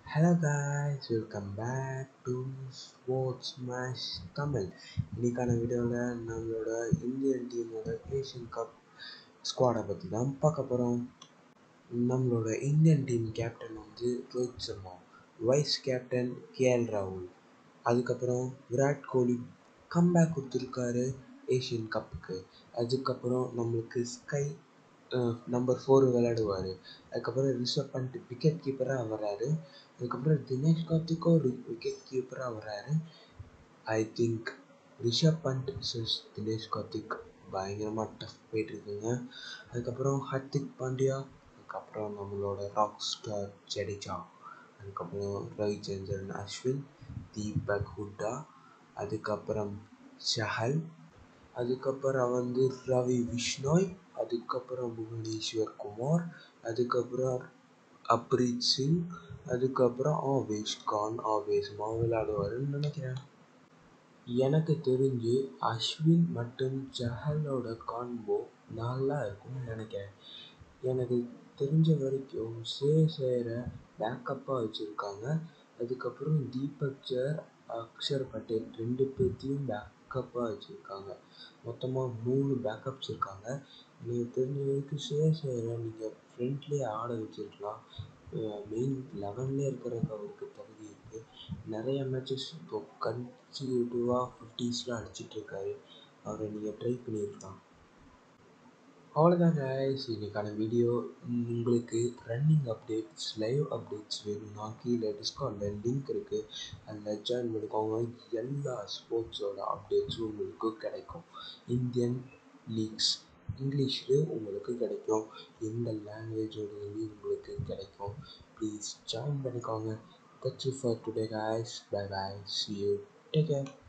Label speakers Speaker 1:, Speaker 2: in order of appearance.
Speaker 1: hello guys welcome back to sports mesh Tamil இன்னைக்கான வீடியோவில் நம்மளோட இந்தியன் டீமோட ஏஷியன் கப் ஸ்குவாடை பற்றி தான் பார்க்க போகிறோம் நம்மளோட இந்தியன் டீம் கேப்டன் வந்து Rohit Sharma vice captain KL ராகுல் அதுக்கப்புறம் விராட் கோலி கம்பேக் கொடுத்துருக்காரு ஏஷியன் கப்புக்கு அதுக்கப்புறம் நம்மளுக்கு ஸ்கை நம்பர் ஃபோர் விளையாடுவார் அதுக்கப்புறம் ரிஷப் பண்ட் விக்கெட் கீப்பராக வர்றாரு அதுக்கப்புறம் தினேஷ் கார்த்திக்கும் விக்கெட் கீப்பராக வர்றாரு I think Rishabh Pant versus Dinesh Karthik பயங்கரமாக டஃப் போயிட்டுருக்குங்க அதுக்கப்புறம் ஹர்திக் பாண்டியா அதுக்கப்புறம் நம்மளோட ராக் ஸ்டார் ஜடேஜா அதுக்கப்புறம் ரவிச்சந்திரன் அஸ்வின் தீபக் ஹுட்டா அதுக்கப்புறம் சஹல் அதுக்கப்புறம் வந்து ரவி விஷ்ணோய் அதுக்கப்புறம் புவனேஸ்வர் குமார் அதுக்கப்புறம் அப்ரீத் சிங் அதுக்கப்புறம் ஆவேஷ் கான் ஆவேசமாக விளையாடுவாருன்னு நினைக்கிறேன் எனக்கு தெரிஞ்சு அஸ்வின் மற்றும் சஹலோட கான்போ நல்லா இருக்கும்னு நினைக்கிறேன் எனக்கு தெரிஞ்ச வரைக்கும் சேசேரை பேக்கப்பாக வச்சுருக்காங்க அதுக்கப்புறம் தீபக் சர் அக்ஷர் பட்டேல் ரெண்டு பேர்த்தையும் பேக்கப்பாக வச்சுருக்காங்க மொத்தமாக மூணு பேக்கப்ஸ் இருக்காங்க எனக்கு தெரிஞ்ச வரைக்கும் சேசேரை நீங்கள் ஃப்ரண்ட்லேயே ஆட வச்சுருக்கலாம் மெயின் லெவன்லேயே இருக்கிறதுக்கு அவருக்கு தகுதி இருக்குது நிறைய மேட்சஸ் இப்போ கன்சிக்யூட்டிவாக ஃபிஃப்டிஸ்லாம் அடிச்சிட்ருக்காரு அவரை நீங்கள் ட்ரை பண்ணியிருக்கலாம் அவ்வளோதான் கைஸ் இன்னைக்கான வீடியோ உங்களுக்கு ரன்னிங் அப்டேட்ஸ் லைவ் அப்டேட்ஸ் வேணும்னா கீழே டிஸ்கவுண்டில் லிங்க் இருக்குது அதில் ஜாயின் பண்ணிக்கோங்க எல்லா ஸ்போர்ட்ஸோட அப்டேட்ஸும் உங்களுக்கு கிடைக்கும் இந்தியன் லீக்ஸ் இங்கிலீஷ்லேயும் உங்களுக்கு கிடைக்கும் எந்த லாங்குவேஜோடையும் உங்களுக்கு கிடைக்கும் ப்ளீஸ் ஜாயின் பண்ணிக்கோங்க that's it for today guys bye bye see you take care